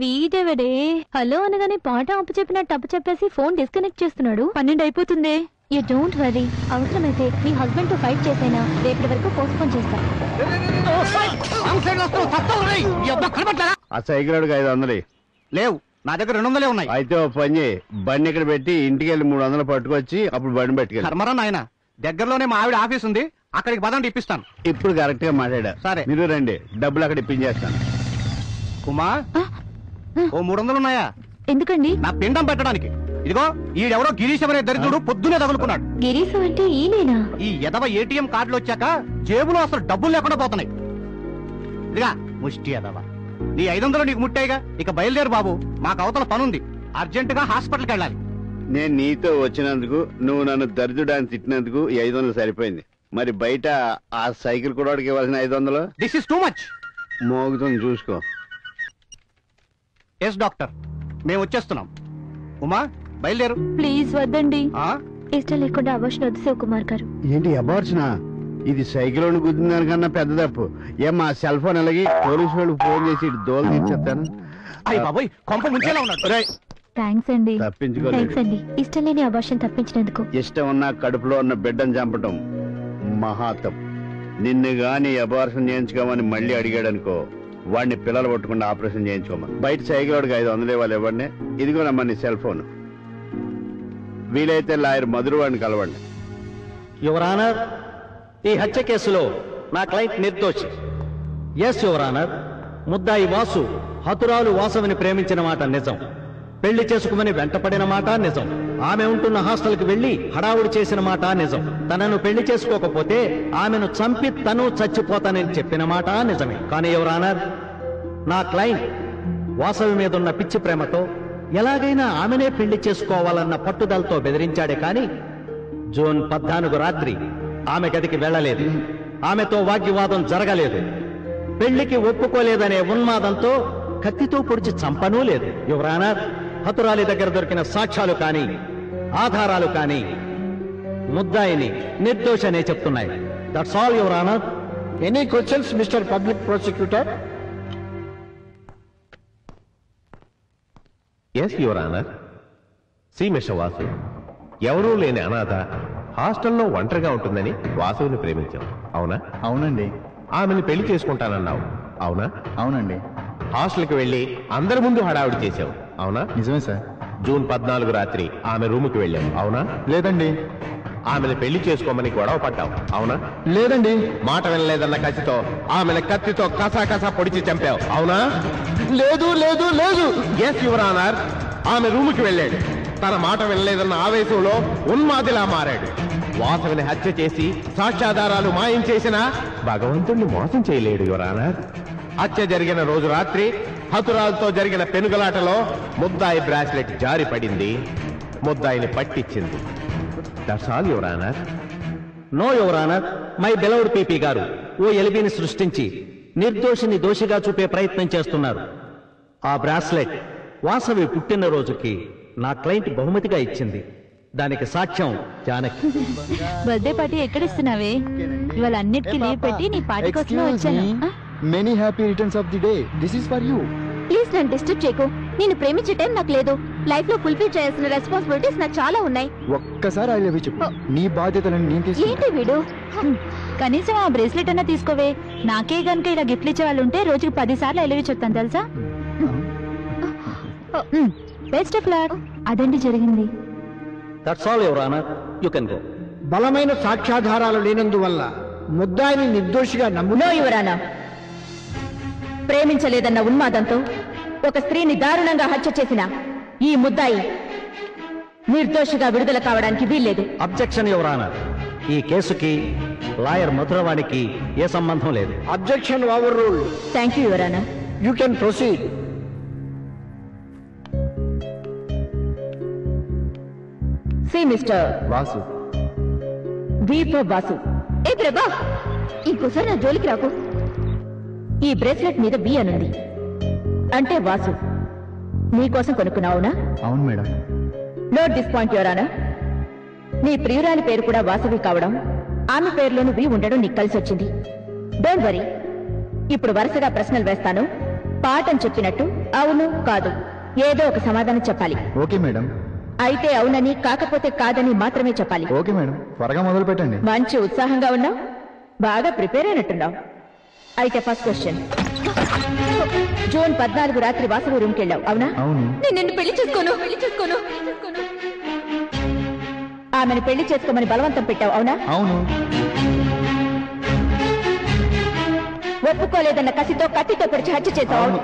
వీడెవడే hello అనగానే పాట అప్పు చెప్పినట్టు అప్పు చెప్పేసి ఫోన్ డిస్కనెక్ట్ చేస్తున్నాడు పన్నెండు అయిపోతుంది యూ డోంట్ వరీ అవసరమైతే మీ హస్బెండ్ తో ఫైట్ చేసైనా రేపటి వరకు పోస్ట్ పోన్ చేస్తా ఆ సైకిల్ అడుగు ఐదు వందలు లేవు నా దగ్గర రెండు వందలే ఉన్నాయి అయితే ఓ పని చేయి బండి ఇక్కడ పెట్టి ఇంటికి వెళ్ళి మూడు వందలు పట్టుకొచ్చి అప్పుడు బండి పట్టుకెళ్ళి కర్మరా నాయన దగ్గరలోనే మా ఆవిడ ఆఫీస్ ఉంది అక్కడికి పదండి ఇప్పిస్తాను ఇప్పుడు కరెక్ట్ గా మాట్లాడా సరే. మీరు రండి డబ్బులు అక్కడ ఇప్పించేస్తాను ఉమా ఓ మూడు వందలు ఉన్నాయా ఎందుకండి నా పిండం పెట్టడానికి ఇదిగో ఈడెవడో గిరీశం అనే దరిద్రుడు పొద్దునే తగులుకున్నాడు గిరీశం అంటే ఈయనేనా ఈ ఎదవ ఏటీఎం కార్డులు వచ్చాక జేబులో అసలు డబ్బులు లేకుండా పోతున్నాయి ఇదిగా ముష్టి ఎదవ నీ ఐదు వందలు నీకు ముట్టాయిగా ఇక బయలుదేరు బాబు మాకు అవతల పనుంది అర్జెంట్ గా హాస్పిటల్కి వెళ్ళాలి నేను నీతో వచ్చినందుకు నువ్వు నన్ను దరిద్రుడాన్ని తిట్టినందుకు ఈ ఐదు వందలు సరిపోయింది మరి బయట ఆ సైకిల్ కూడా ఇవ్వాల్సిన ఐదు వందలు దిస్ ఇస్ టూ మచ్ మోగుతుంది చూసుకో ఎస్ డాక్టర్ మేము వచ్చేస్తున్నాం ఉమా బయలుదేరు ప్లీజ్ వద్దండి ఆ ఇష్టం లేకుండా అవర్షన్ వద్దు శివకుమార్ గారు ఏంటి అబార్చిన ఇది సైకిల్ గుద్దిన దానికన్నా పెద్ద తప్పు ఏం మా సెల్ ఫోన్ అలాగే పోలీసు వాళ్ళు ఫోన్ చేసి ఇటు దోలు తీర్చేస్తాను అయ్యి బాబోయ్ కొంప ముంచేలా ఉన్నాడు రేయ్, థ్యాంక్స్ అండి తప్పించుకోలేదు థ్యాంక్స్ అండి ఇష్టం లేని అవర్షన్ తప్పించినందుకు ఇష్టం ఉన్న కడుపులో ఉన్న బిడ్డను చంపటం మహాతం నిన్ను గాని అబార్షన్ చేయించుకోమని మళ్ళీ అడిగాడు అనుకో వాడిని పిల్లలు పట్టుకుండా ఆపరేషన్ చేయించుకోమని బయట సైకిల్ వాడికి ఐదు వందలు ఇవ్వాలి ఇవ్వండి ఇదిగోనమ్మా నీ సెల్ ఫోన్ వీలైతే లాయర్ మధురు వాడిని కలవండి యువర్ ఆనర్ ఈ హత్య కేసులో నా క్లయింట్ నిర్దోషి ఎస్ యువర్ ఆనర్ ముద్దాయి వాసు హతురాలు వాసవిని ప్రేమించిన మాట నిజం పెళ్లి చేసుకుమని వెంటపడిన మాట నిజం ఆమె ఉంటున్న హాస్టల్కి వెళ్లి హడావుడి చేసిన మాట నిజం తనను పెళ్లి చేసుకోకపోతే ఆమెను చంపి తను చచ్చిపోతానని చెప్పిన మాట నిజమే కానీ యువర్ ఆనర్ నా క్లయింట్ వాసవి మీదున్న పిచ్చి ప్రేమతో ఎలాగైనా ఆమెనే పెళ్లి చేసుకోవాలన్న పట్టుదలతో బెదిరించాడే కాని జూన్ పద్నాలుగు రాత్రి ఆమె గదికి వెళ్ళలేదు ఆమెతో వాగ్వివాదం జరగలేదు పెళ్లికి ఒప్పుకోలేదనే ఉన్మాదంతో కత్తితో పొడిచి చంపనూ లేదు యువరానా హతురాలి దగ్గర దొరికిన సాక్ష్యాలు కాని ఆధారాలు కాని ముద్దాయిని నిర్దోషనే చెప్తున్నాయి that's all your honour any questions mister public prosecutor yes your honour see mister Vasu ఎవరూ లేని అనాథ హాస్టల్లో ఒంటరిగా ఉంటుందని వాసువుని ప్రేమించాం అవునా అవునండి ఆమెను పెళ్లి చేసుకుంటానన్నావు అవునా అవునండి హాస్టల్కి వెళ్ళి అందరి ముందు హడావిడి చేశావు అవునా నిజమే సార్ జూన్ పద్నాలుగు రాత్రి ఆమె రూముకి వెళ్ళావు అవునా లేదండి ఆమెను పెళ్లి చేసుకోమని గొడవ పడ్డావు అవునా లేదండి మాట వినలేదన్న కత్తితో ఆమెను కత్తితో కసా కసా పొడిచి చంపావు అవునా లేదు లేదు లేదు ఎస్ యువర్ ఆనర్ ఆమె రూముకి వెళ్ళాడు తన మాట వినలేదన్న ఆవేశంలో ఉన్మాదిలా మారాడు వాసవిని హత్య చేసి సాక్ష్యాధారాలు మాయం చేసిన భగవంతుణ్ణి మోసం చేయలేడు యువర్ ఆనర్ హత్య జరిగిన రోజు రాత్రి హతురాలతో జరిగిన పెనుగలాటలో ముద్దాయి బ్రాస్లెట్ జారి పడింది ముద్దాయిని పట్టించింది that's all your honour no your honour my beloved PP గారు ఓ ఎలిబిని సృష్టించి నిర్దోషిని దోషిగా చూపే ప్రయత్నం చేస్తున్నారు ఆ బ్రాస్లెట్ వాసవి పుట్టినరోజుకి నా క్లయింట్ బహుమతిగా ఇచ్చింది దానికి సాక్ష్యం జానకి బర్త్డే పార్టీ ఎక్కడ ఇస్తున్నావే ఇవాళ అన్నిటికీ లీవ్ పెట్టి నీ పార్టీ కోసమే వచ్చాను ఆ? Many happy returns of the day this is for you please నన్ను డిస్టర్బ్ చేయకు నేను ప్రేమించే టైం నాకు లేదు లైఫ్ లో ఫుల్ఫిల్ చేయాల్సిన రెస్పాన్సిబిలిటీస్ నాకు చాలా ఉన్నాయి ఒక్కసారి ఐ లవ్ చెప్పు నీ బాధ్యతలను నేను తీసుకుంటా ఏంటి వీడు కనీసం ఆ బ్రేస్లెట్ అన్నా తీసుకోవే నాకే గనుక ఇలా గిఫ్ట్లు ఇచ్చే వాళ్ళు ఉంటే రోజుకి పది సార్లు ఎలివి చెప్తాను తెలుసా బెస్ట్ ఆఫ్ లక్ అదండి జరిగింది that's all your honour you can go బలమైన సాక్ష్యాధారాలు లేనందువల్ల ముద్దాయిని నిర్దోషిగా నమ్ము నో యువరానా ప్రేమించలేదన్న ఉన్మాదంతో ఒక స్త్రీని దారుణంగా హత్య చేసిన ఈ ముద్దాయి నిర్దోషిగా విడుదల కావడానికి వీల్లేదు అబ్జెక్షన్ యువరానర్ ఈ కేసుకి లాయర్ మధురవాణికి ఏ సంబంధం లేదు objection over rule thank you your honour you can proceed see mister Vasu వీప వాసు ఏ ప్రభా ఇంకోసారి నా జోలికి రాకు ఈ బ్రేస్లెట్ మీద బి అనుంది అంటే వాసు నీకోసం కొనుక్కున్నావునా అవును madam note this point your honour నీ ప్రియురాలి పేరు కూడా వాసవి కావడం ఆమె పేరులోని వి ఉండడం నీకు కలిసి వచ్చింది డోంట్ వరీ ఇప్పుడు వరుసగా ప్రశ్నలు వేస్తాను పాఠం చెప్పినట్టు అవును కాదు ఏదో ఒక సమాధానం చెప్పాలి ఓకే మేడం అయితే అవునని కాకపోతే కాదని మాత్రమే చెప్పాలి ఓకే మేడం త్వరగా మొదలు పెట్టండి మంచి ఉత్సాహంగా ఉన్నావు బాగా ప్రిపేర్ అయినట్టున్నావు అయితే ఫస్ట్ క్వశ్చన్ జూన్ పద్నాలుగు రాత్రి వాసవి రూమ్కి వెళ్ళావు అవునా అవును నేను నిన్ను పెళ్లి చేసుకోను పెళ్లి చేసుకోను ఆమెను పెళ్లి చేసుకోమని బలవంతం పెట్టావు అవునా అవును ఒప్పుకోలేదన్న కసితో కత్తితో పొడిచి హత్య చేశావు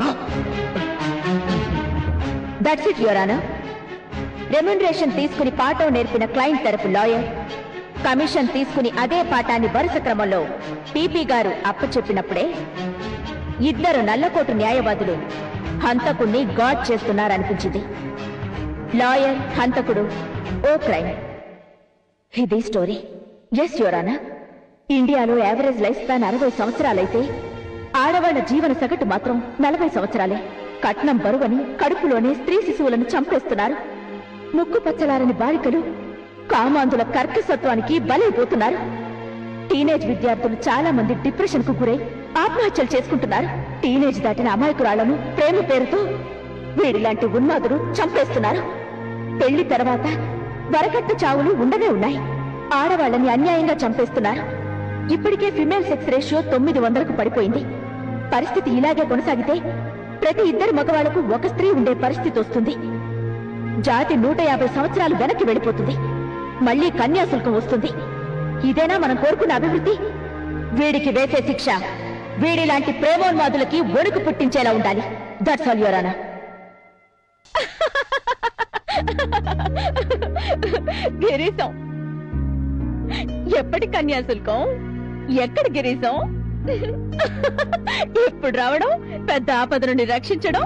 దట్స్ ఇట్ యువరానా రెమ్యునరేషన్ తీసుకుని పాఠం నేర్పిన క్లయింట్ తరపు లాయర్ కమిషన్ తీసుకుని అదే పాఠాన్ని వరుస క్రమంలో పీపీ గారు అప్పచెప్పినప్పుడే ఇద్దరు నల్లకోటు న్యాయవాదులు హంతకుణ్ణి గాడ్ చేస్తున్నారనిపించింది లాయర్ హంతకుడు ఓ క్రైమ్ ఇది స్టోరీ ఎస్ యువరానా ఇండియాలో యావరేజ్ లైఫ్ స్పాన్ అరవై సంవత్సరాలైతే ఆడవాళ్ల జీవన సగటు మాత్రం నలభై సంవత్సరాలే కట్నం బరువని కడుపులోనే స్త్రీ శిశువులను చంపేస్తున్నారు ముక్కు పచ్చలారని బాలికలు కామాంధుల కర్కసత్వానికి బలైపోతున్నారు టీనేజ్ విద్యార్థులు చాలా మంది డిప్రెషన్ కు గురై ఆత్మహత్యలు చేసుకుంటున్నారు టీనేజ్ దాటిన అమాయకురాళ్లను ప్రేమ పేరుతో వీడిలాంటి ఉన్మాదులు చంపేస్తున్నారు పెళ్లి తర్వాత వరకట్న చావులు ఉండనే ఉన్నాయి ఆడవాళ్ళని అన్యాయంగా చంపేస్తున్నారు ఇప్పటికే ఫిమేల్ సెక్స్ రేషియో తొమ్మిది వందలకు పడిపోయింది పరిస్థితి ఇలాగే కొనసాగితే ప్రతి ఇద్దరు మగవాళ్లకు ఒక స్త్రీ ఉండే పరిస్థితి వస్తుంది జాతి నూట యాభై సంవత్సరాలు వెనక్కి వెళ్ళిపోతుంది మళ్లీ కన్యాశుల్కం వస్తుంది ఇదేనా మనం కోరుకున్న అభివృద్ధి వీడికి వేసే శిక్ష వీడిలాంటి ప్రేమోన్మాదులకి వణుకు పుట్టించేలా ఉండాలి దట్స్ ఆల్ యువరానా గిరీశం ఎప్పటి కన్యాశుల్కం ఎక్కడ గిరీశం ఎప్పుడు రావడం పెద్ద ఆపద నుండి రక్షించడం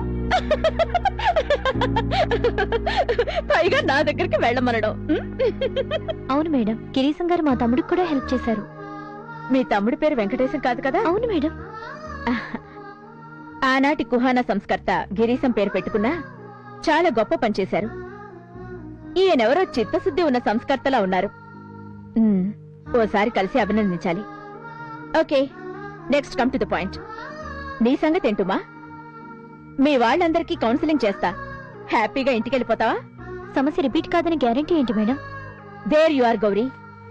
పైగా నా దగ్గరికి వెళ్ళమనడం అవును మేడం గిరీశం గారు మా తమ్ముడికి కూడా హెల్ప్ చేశారు మీ తమ్ముడి పేరు వెంకటేశం కాదు కదా అవును మేడం ఆనాటి కుహానా సంస్కర్త గిరీశం పేరు పెట్టుకున్నా చాలా గొప్ప పనిచేశారు ఈయనెవరో చిత్తశుద్ధి ఉన్న సంస్కర్తలా ఉన్నారు మ్మ్, ఓసారి కలిసి అభినందించాలి okay next come to the point నీ సంగతి ఏంటుమా మీ వాళ్ళందరికీ కౌన్సిలింగ్ చేస్తా హ్యాపీగా ఇంటికి వెళ్ళిపోతావా సమస్య రిపీట్ కాదని గ్యారంటీ ఏంటి madam there you are Gauri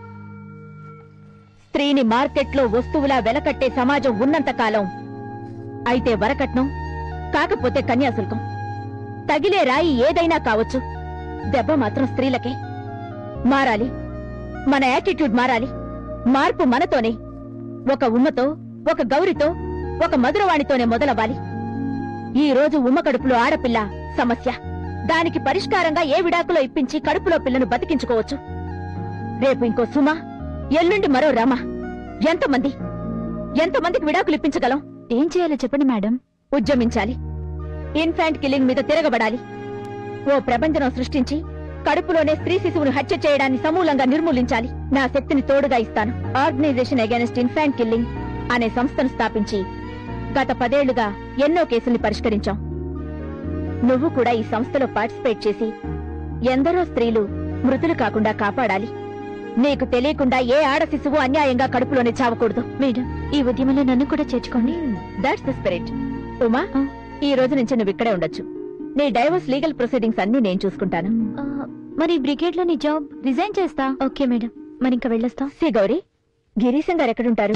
స్త్రీని మార్కెట్లో వస్తువులా వెలకట్టే సమాజం ఉన్నంత కాలం అయితే వరకట్నం కాకపోతే కన్యాశుల్కం తగిలే రాయి ఏదైనా కావచ్చు దెబ్బ మాత్రం స్త్రీలకే మారాలి మన యాటిట్యూడ్ మారాలి మార్పు మనతోనే ఒక ఉమ్మతో ఒక గౌరితో ఒక మధురవాణితోనే మొదలవ్వాలి ఈ రోజు ఉమ్మ కడుపులో ఆడపిల్ల సమస్య దానికి పరిష్కారంగా ఏ విడాకులో ఇప్పించి కడుపులో పిల్లను బతికించుకోవచ్చు రేపు ఇంకో సుమ ఎల్లుండి మరో రమ ఎంతమంది ఎంతమందికి విడాకులు ఇప్పించగలం ఏం చేయాలో చెప్పండి మేడం ఉద్యమించాలి ఇన్ఫాంట్ కిల్లింగ్ మీద తిరగబడాలి ఓ ప్రపంచం సృష్టించి కడుపులోనే స్త్రీ శిశువును హత్య చేయడాన్ని సమూలంగా నిర్మూలించాలి నా శక్తిని తోడుగా ఇస్తాను ఆర్గనైజేషన్ అగేనెస్ట్ ఇన్ఫాంట్ కిల్లింగ్ అనే సంస్థను స్థాపించి గత పదేళ్లుగా ఎన్నో కేసుల్ని పరిష్కరించాం నువ్వు కూడా ఈ సంస్థలో పార్టిసిపేట్ చేసి ఎందరో స్త్రీలు మృతులు కాకుండా కాపాడాలి నీకు తెలియకుండా ఏ ఆడ శిశువు అన్యాయంగా కడుపులోనే చావకూడదు మేడం ఈ ఉద్యమంలో నన్ను కూడా చేర్చుకోండి దాట్స్ ద స్పిరిట్ ఉమా ఆ. ఈ రోజు నుంచి నువ్వు ఇక్కడే ఉండొచ్చు నీ డైవర్స్ లీగల్ ప్రొసీడింగ్స్ అన్ని నేను చూసుకుంటాను ఆ, మరి బ్రిగేడ్ లో నీ జాబ్ రిజైన్ చేస్తా ఓకే మేడం మరి ఇంకా వెళ్ళొస్తా సి గౌరీ గిరీశం గారు ఎక్కడుంటారు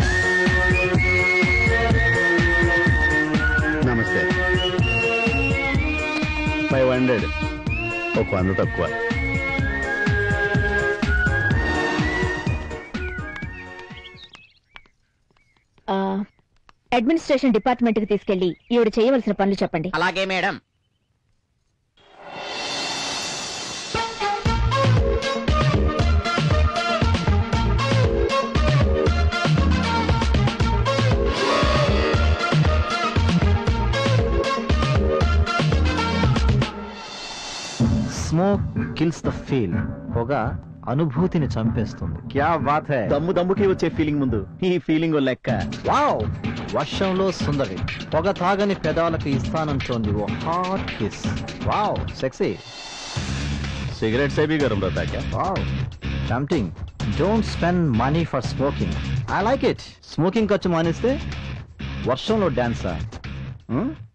నమస్తే ఫైవ్ హండ్రెడ్ ఒక వంద తక్కువ అడ్మినిస్ట్రేషన్ డిపార్ట్మెంట్ కి తీసుకెళ్లి ఈవిడ చేయవలసిన పనులు చెప్పండి అలాగే madam smoke kills the feel పొగ అనుభూతిని చంపేస్తుంది క్యా బాత్ హై దమ్ము దమ్ముకి వచ్చే ఫీలింగ్ ముందు ఈ ఫీలింగ్ లెక్క వావ్ వర్షంలో సుందరి పొగ తాగని పెదాలకు ఇస్తానంటోంది ఓ hot kiss wow sexy cigarette సేబీ గరం రతాక wow tempting don't spend money for smoking I like it smoking ఖర్చు మానేస్తే వర్షంలో డాన్సా